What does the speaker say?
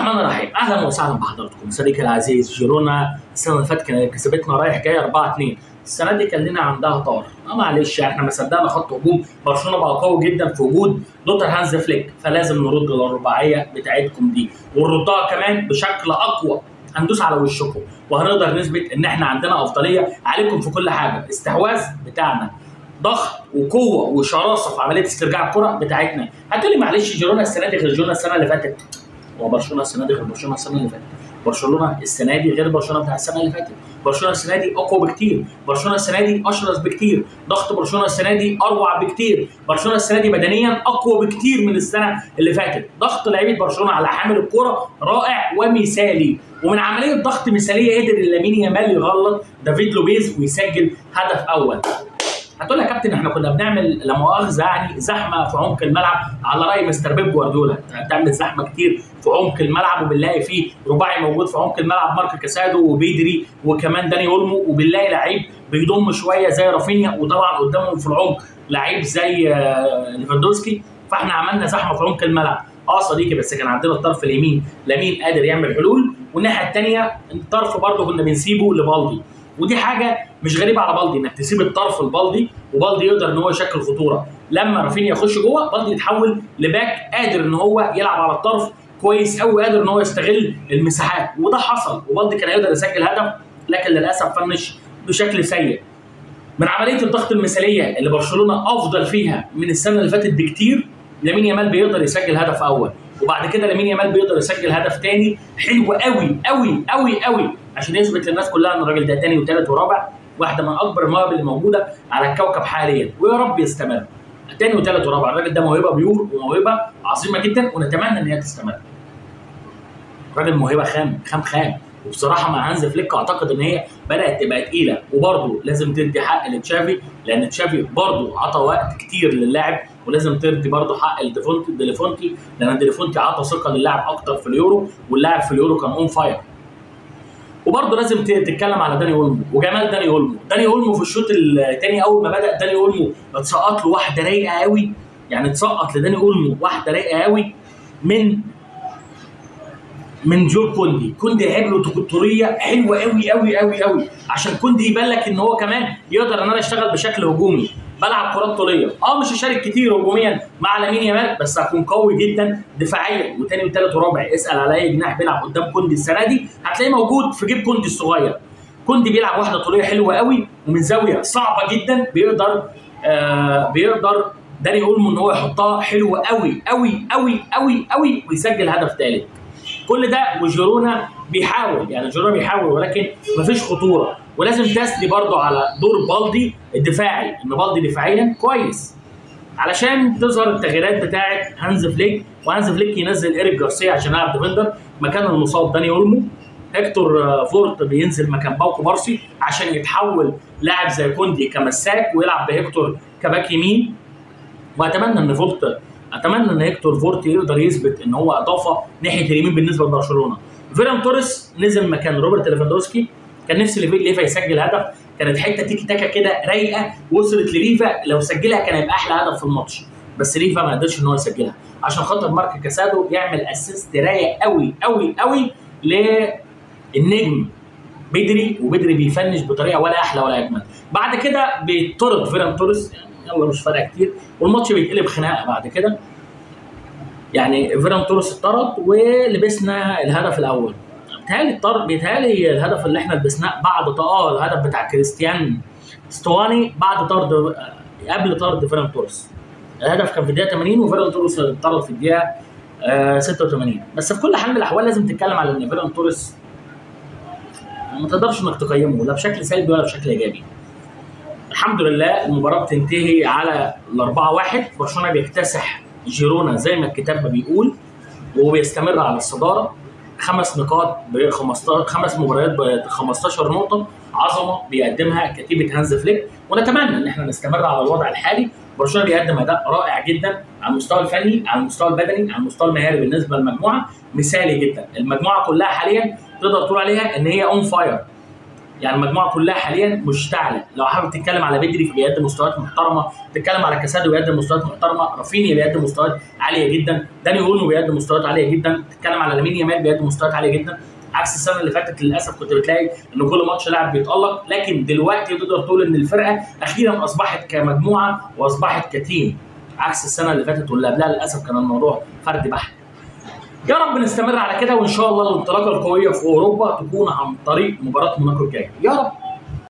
الرحمن الرحيم اهلا وسهلا بحضراتكم صديقي العزيز جيرونا السنه اللي فاتت كانت كسبتنا رايح جاي 4 2 السنه دي كان لنا عندها طار آه معلش احنا ما صدقنا خط هجوم برشلونه بقى قوي جدا في وجود لوتر هانز فليك فلازم نرد الرباعيه بتاعتكم دي ونردها كمان بشكل اقوى هندوس على وشكم وهنقدر نثبت ان احنا عندنا افضليه عليكم في كل حاجه الاستحواذ بتاعنا ضغط وقوه وشراسه في عمليه استرجاع الكره بتاعتنا هتقولي معلش جيرونا السنه دي غير جيرونا السنه اللي فاتت هو برشلونه السنه دي غير برشلونه السنه اللي فاتت برشلونه السنه دي غير برشلونه بتاع السنه اللي فاتت برشلونه السنه دي اقوى بكتير برشلونه السنه دي اشرس بكتير ضغط برشلونه السنه دي اروع بكتير برشلونه السنه دي بدنيا اقوى بكتير من السنه اللي فاتت ضغط لعيبه برشلونه على حامل الكره رائع ومثالي ومن عمليه ضغط مثاليه قدر لامين يامال يغلط دافيد لوبيز ويسجل هدف اول هتقول لي يا كابتن احنا كنا بنعمل لا مؤاخذه يعني زحمه في عمق الملعب على راي مستر بيب جوارديولا بتعمل زحمه كتير في عمق الملعب وبنلاقي فيه رباعي موجود في عمق الملعب مارك كاسادو وبيدري وكمان داني اولمو وبنلاقي لعيب بيضم شويه زي رافينيا وطبعا قدامهم في العمق لعيب زي ليفاندوسكي فاحنا عملنا زحمه في عمق الملعب اه صديقي بس كان عندنا الطرف اليمين لامين قادر يعمل حلول والناحيه الثانيه الطرف برضه كنا بنسيبه لبالدي ودي حاجه مش غريبه على بالدي انك تسيب الطرف لبالدي وبالدي يقدر ان هو يشكل خطوره لما رافينيا يخش جوه بالدي يتحول لباك قادر ان هو يلعب على الطرف كويس قوي قادر ان هو يستغل المساحات وده حصل وبالدي كان يقدر يسجل هدف لكن للاسف فنش بشكل سيء من عمليه الضغط المثاليه اللي برشلونه افضل فيها من السنه اللي فاتت بكتير لامين يامال بيقدر يسجل هدف اول وبعد كده لامين يامال بيقدر يسجل هدف تاني حلو قوي قوي قوي قوي عشان يثبت للناس كلها ان الراجل ده تاني وتالت ورابع واحده من اكبر المواهب اللي موجوده على الكوكب حاليا ويا رب يستمر تاني وتالت ورابع الراجل ده موهبه بيور وموهبه عظيمه جدا ونتمنى ان هي تستمر راجل موهبه خام خام خام وبصراحه مع هانز فليك اعتقد ان هي بدات تبقى تقيله وبرضه لازم تدي حق لتشافي لان تشافي برضه عطى وقت كتير للاعب ولازم تدي برضه حق لديفونتي ديليفونتي لان ديليفونتي عطى ثقه للاعب اكتر في اليورو واللاعب في اليورو كان اون فاير وبرضه لازم تتكلم على داني اولمو وجمال داني اولمو داني اولمو في الشوط الثاني اول ما بدا داني اولمو اتسقط له واحده رايقه قوي يعني اتسقط لداني اولمو واحده رايقه قوي من من جول كوندي كوندي لعب له تكتوريه حلوه قوي قوي قوي قوي عشان كوندي يبان لك ان هو كمان يقدر ان انا اشتغل بشكل هجومي بلعب كرات طوليه اه مش هشارك كتير هجوميا مع لامين يامال بس هكون قوي جدا دفاعيا وتاني وتالت ورابع اسال على اي جناح بيلعب قدام كوندي السنه دي هتلاقيه موجود في جيب كوندي الصغير كوندي بيلعب واحده طوليه حلوه قوي ومن زاويه صعبه جدا بيقدر آه بيقدر داني اولمو ان هو يحطها حلوه قوي قوي قوي قوي قوي ويسجل هدف ثالث كل ده وجيرونا بيحاول يعني جيرونا بيحاول ولكن مفيش خطوره ولازم تسلي برضه على دور بالدي الدفاعي ان بالدي دفاعيا كويس علشان تظهر التغييرات بتاعه هانز فليك وهانز فليك ينزل ايريك جارسيا عشان يلعب ديفندر مكان المصاب داني اولمو هيكتور فورت بينزل مكان باوكو بارسي عشان يتحول لاعب زي كوندي كمساك ويلعب بهيكتور كباك يمين واتمنى ان فولت اتمنى ان هيكتور فورت يقدر يثبت ان هو اضافه ناحيه اليمين بالنسبه لبرشلونه فيران توريس نزل مكان روبرت ليفاندوسكي كان نفسي ليفا يسجل هدف كانت حته تيكي تاكا كده رايقه وصلت لليفا لو سجلها كان هيبقى احلى هدف في الماتش بس ليفا ما قدرش ان هو يسجلها عشان خاطر مارك كاسادو يعمل اسيست رايق قوي قوي قوي للنجم بدري وبدري بيفنش بطريقه ولا احلى ولا اجمل بعد كده بيطرد فيران توريس يعني يلا مش فارقه كتير والماتش بيتقلب خناقه بعد كده يعني فيران توريس اتطرد ولبسنا الهدف الاول بيتهيألي الطرد بيتهيألي الهدف اللي احنا لبسناه بعد اه الهدف بتاع كريستيان ستواني بعد طرد قبل طرد فيران توريس الهدف كان في الدقيقه 80 وفيران توريس اتطرد في الدقيقه آه 86 بس في كل حال من الاحوال لازم تتكلم على ان فيران توريس ما تقدرش انك تقيمه لا بشكل سلبي ولا بشكل ايجابي الحمد لله المباراه بتنتهي على الأربعة واحد برشلونه بيكتسح جيرونا زي ما الكتاب ما بيقول وبيستمر على الصداره خمس نقاط ب 15 خمس مباريات ب 15 نقطه عظمه بيقدمها كتيبه هانز فليك ونتمنى ان احنا نستمر على الوضع الحالي برشلونه بيقدم اداء رائع جدا على المستوى الفني على المستوى البدني على المستوى المهاري بالنسبه للمجموعه مثالي جدا المجموعه كلها حاليا تقدر تقول عليها ان هي اون فاير يعني المجموعه كلها حاليا مشتعله لو حابب تتكلم على بدري فبيقدم مستويات محترمه تتكلم على كاسادو بيقدم مستويات محترمه رافينيا بيقدم مستويات عاليه جدا داني اولمو بيقدم مستويات عاليه جدا تتكلم على لامين يامال بيقدم مستويات عاليه جدا عكس السنه اللي فاتت للاسف كنت بتلاقي ان كل ماتش لاعب بيتالق لكن دلوقتي تقدر تقول ان الفرقه اخيرا اصبحت كمجموعه واصبحت كتيم عكس السنه اللي فاتت واللي قبلها للاسف كان الموضوع فرد بحت يا رب نستمر على كده وان شاء الله الانطلاقه القويه في اوروبا تكون عن طريق مباراه موناكو الجايه يا رب